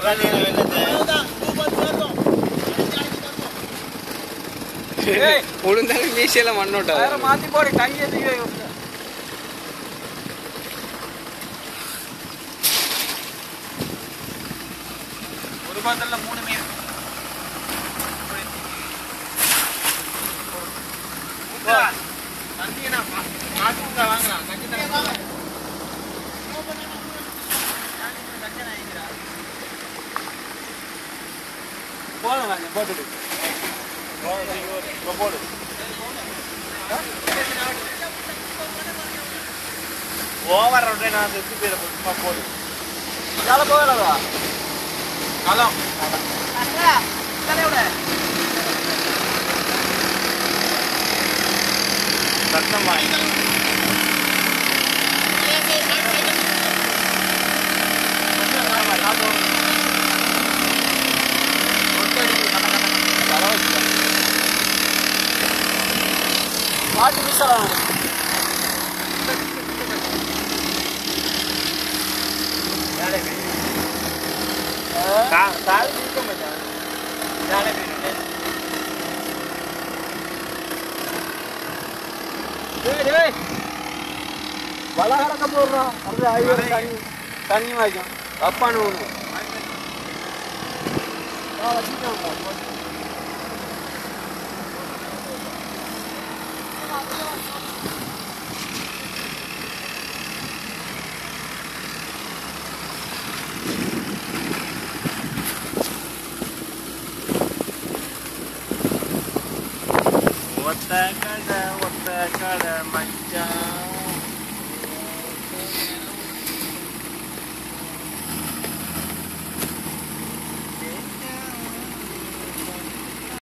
உளுந்தாலும் மீசையெல்லாம் மண்ணோட்டா வேற மாத்தி போடு கையை தூக்கி வை. ஒரு பாத்திரல மூணு மீன் போதும் வாங்க, போட்டுடு போடு ஓவர் ரொட்டே நான் செத்து பேரை சும்மா போடு இதால போகிறதா களம் சத்தமா பாட்டு மிஸ் கால் இருக்க மாட்டான் யானை பேரு டேய் டேய் வலை கறக்க போடுறோம் அது ஐயர் தண்ணி தண்ணி வாய்க்கும் தப்பான ஒன்று ஒத்த கடை ஒத்த கடை மச்சான்